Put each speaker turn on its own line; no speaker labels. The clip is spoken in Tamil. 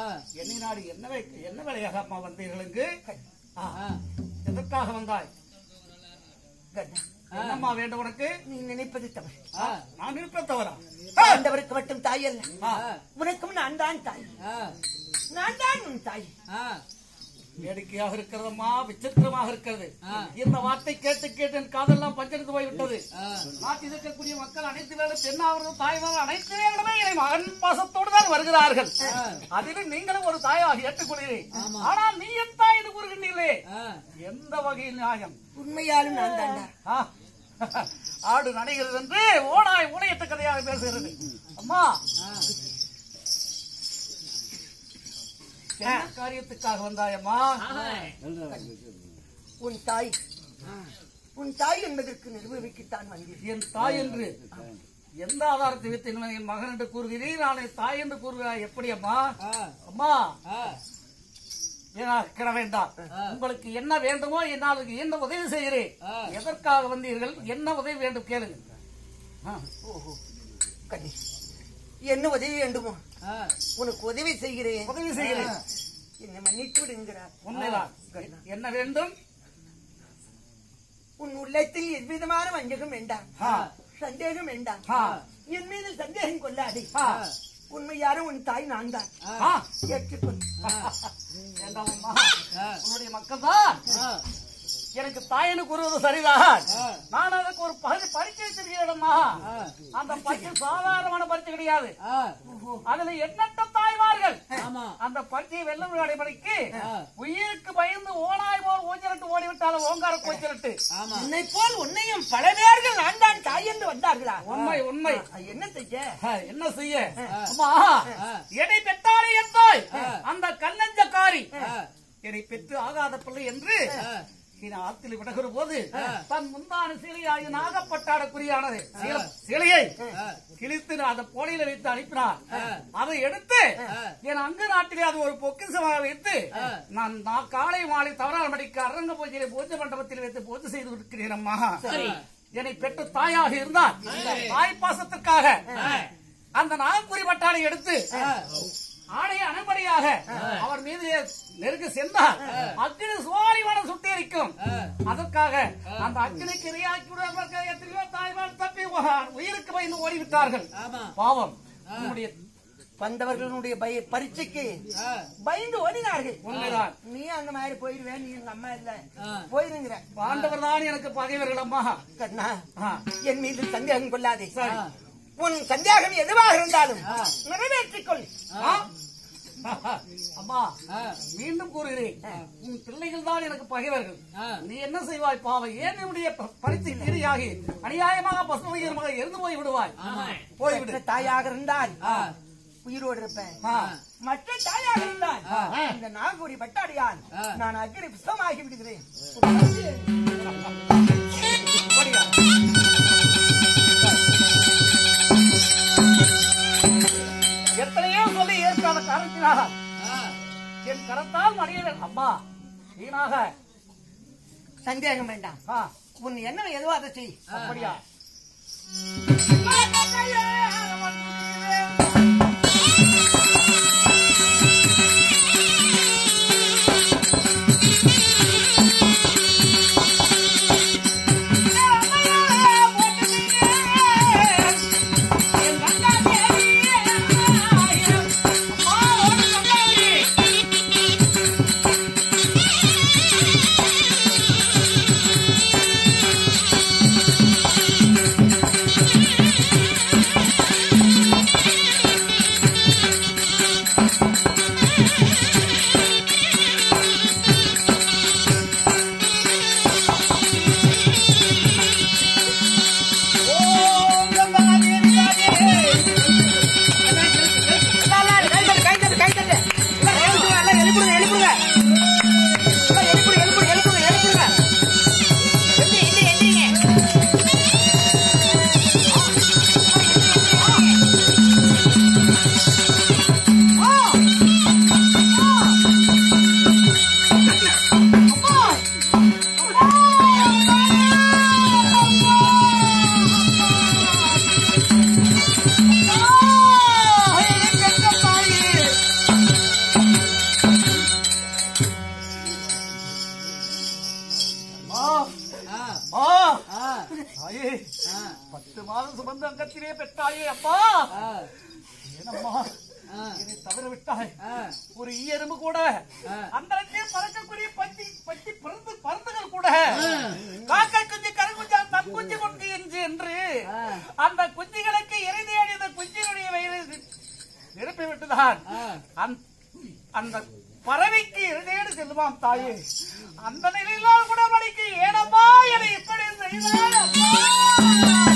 என்னை நாடு என்ன வே- என்ன வேலையாக அம்மா வந்தீர்களுக்கு ஆ,
ஆ.
எதற்காக வந்தாய்
கண்ணா,
என்னம்மா வேண்டும் உனக்கு
நீ நினைப்பது தவறு
ஆ.
நான் இருப்ப தவறா
ஆண்டவருக்கு மட்டும் தாய் அல்ல
ஆ,
உனக்கும் நான் தான் தாய்
ஆ.
நான் தான் உன் தாய்
ஆ.
வேடிக்கையாக இருக்கிறதம்மா விசித்திரமாக இருக்கிறது
ஆ.
இந்த வார்த்தை கேட்டு கேட்டு என் காதெல்லாம் பஞ்செடுத்து போய்விட்டது
ஆ.
நாட்டில் இருக்கக்கூடிய மக்கள் அனைத்து பேரும் பெண்ணாவர்கள் தாய்மார்கள் அனைத்து பேர்களுமே என்னை மகன் பாசத்தோடு தான் வருகிறார்கள் அதிலும் நீங்களும் ஒரு தாயாக ஏற்றுக்கொள்கிறேன்
ஆமா.
ஆனால் நீ என் தாய் என்று கூறுகின்றீர்களே
ஆ.
எந்த வகையில் நியாயம்
உண்மையாலும் நான் தாண்டா
ஆ? ஆடு நடைகிறது என்று ஓனாய் ஊனையத்த கதையாக பேசுகிறது அம்மா
ஆ.
என்ன காரியத்துக்காக வந்தாயம்மா
உன் தாய் உன் தாய் என்பதற்கு நிரூபிக்கத்தான் வந்தேன்
என் தாய் என்று எந்த ஆதாரத்தை வைத்து என்ன என் மகன் என்று கூறுகிறீர் நான் என் தாய் என்று கூறுகிறாய் எப்படி அம்மா
ஆ.
அம்மா
ஆ.
கிட வேண்டாம் உங்களுக்கு என்ன வேண்டுமோ என்னால் என்ன உதவி செய்கிறேன்
ஆ.
எதற்காக வந்தீர்கள் என்ன உதவி வேண்டும் கேளுங்க ஆ.
ஓஹோ கண்ணி என்ன உதவி வேண்டுமோ
ஆ.
உனக்கு உதவி செய்கிறேன்
உதவி செய்கிறேன்
என்னை மன்னித்து விடுங்கிறார்
உண்மைதான் என்ன வேண்டும்
உன் உள்ளத்தில் எவ்விதமான வஞ்சகம் வேண்டாம்
ஆ.
சந்தேகம் வேண்டாம்
ஆ.
என் மீது சந்தேகம் கொள்ளாதே
ஆ.
உண்மையாரும் உன் தாய் நான் தான்
ஆ.
ஏற்றுக்கொள்
வேண்டாம் அம்மா
ஆ.
உன்னுடைய மக்கள் தான்
ஆ.
எனக்கு தாயனு கூறுவது சரிதான்
ஆ.
நான் அதுக்கு ஒரு பகுதி பரிச்சை வச்சிருக்கிறேன்மா
ஆ.
அந்த பரிச்சை சாதாரணமான பரிச்சை கிடையாது
ஆ.
அதுல எண்ணற்ற தாய்மார்கள்
ஆமா.
அந்த பரிச்சையை வெல்ல அடைபடிக்கு
ஆ.
உயிருக்கு பயந்து ஓனாய் போல் ஊஞ்சலிட்டு ஓடிவிட்டாலும் ஓங்கார கோச்சலிட்டு
ஆமா.
என்னை போல் உன்னையும் பல பேர்கள் நான் தான் தாய் என்று வந்தார்களா
உண்மை உண்மை
ஆ, என்ன செய்ய
ஆ, என்ன செய்ய அம்மா
ஆ.
எடை பெற்றாலே என் தாய்
ஆ.
அந்த கல்லஞ்சக்காரி
ஆ.
என்னை பெற்று ஆகாத பிள்ளை என்று
ஆ.
நான் ஆத்தில் விடுகிற போது
ஆ.
தன் முந்தான சிலையாகி நாகப்பட்டாடக்குரியானது சில- சிலையை
ஆ.
கிழித்து அந்த போலையில வைத்து அனுப்பினார்
ஆ.
அதை எடுத்து
ஆ.
என் அங்கு நாட்டிலே அது ஒரு பொக்கிசமாக வைத்து
ஆ.
நான் நான் காலை மாலை தவறான மடிக்கு அரங்க பூஜையில பூஜை மண்டபத்தில் வைத்து பூஜை செய்து கொடுக்கிறேன் அம்மா
சரி.
என்னை பெற்ற தாயாக இருந்தால் தாய் பாசத்திற்காக அந்த நாகக்குறி பட்டாளை எடுத்து
ஆ.
ஆடைய அனுமதியாக அவர் மீது நெருங்கி சென்றால் அக்கினி சுவாரிவானம் சுட்டெரிக்கும் அதற்காக அந்த அக்கினிக்கு இரையாக்கி விடுவதற்கு எத்தனையோ தாய்மார் தப்பி உ- உயிருக்கு பயந்து ஓடிவிட்டார்கள்
ஆமா.
பாவம் உன்னுடைய
வந்தவர்களுடைய பய பரீட்சைக்கு
ஆ.
பயந்து ஓடினார்கள்
உண்மைதான்
நீ அந்த மாதிரி போயிருவேன் நீ எங்க அம்மா இல்ல
ஆ.
போயிருங்கிற
ஆண்டவர் தான் எனக்கு பகைவர்கள் அம்மா
கண்ணா
ஆ.
என் மீது சந்தேகம் கொள்ளாதே
சரி.
உன் சந்தேகம் எதுவாக இருந்தாலும்
ஆ.
நிறைவேற்றிக் கொள்
ஆ? அம்மா
ஆ.
மீண்டும் கூறுகிறேன் உன் பிள்ளைகள் தான் எனக்கு பகைவர்கள்
ஆ.
நீ என்ன செய்வாய் பாவம் ஏன் என்னுடைய பரிசு தீரியாகி அநியாயமாக பசுமையாக இருந்து போய் விடுவாய் போய்விடு
பெற்ற தாயாக இருந்தால்
ஆ.
உயிரோடு இருப்பேன்
ஆ.
மற்ற தாயாக இருந்தால் இந்த நாகூரி பட்டாடியால்
ஆ.
நான் அக்னி புஷ்பமாகி விடுகிறேன்
ஓடியா. எத்தனையோ சொல்லி ஏற்காத காரணத்தினாக
ஆ.
என் கரத்தால் மடியவன் அம்மா வீணாக
சந்தேகம் வேண்டாம்
ஆ,
உன் என்ன எதுவோ அதை செய்
அப்படியா
ஆ
தவறு விட்டாய் ஒரு ஈயரும்பு கூட அந்த இடத்தில் பறக்கக்கூடிய பட்டி பட்டி பருந்து பருந்துகள் கூட காக்கை குஞ்சு கருங்குஞ்சால் தன் குஞ்சு கொண்டு என்று என்று அந்த குஞ்சுகளுக்கு இறை தேடி அந்த குஞ்சினுடைய வயிறு நிரப்பி விட்டுதான் அந்த- அந்த பறவைக்கு இறுதியேடு செல்லுமாம் தாயே அந்த நிலையிலால் கூட மணிக்கு ஏனம்மா என இப்படி செய்தாய் அம்மா?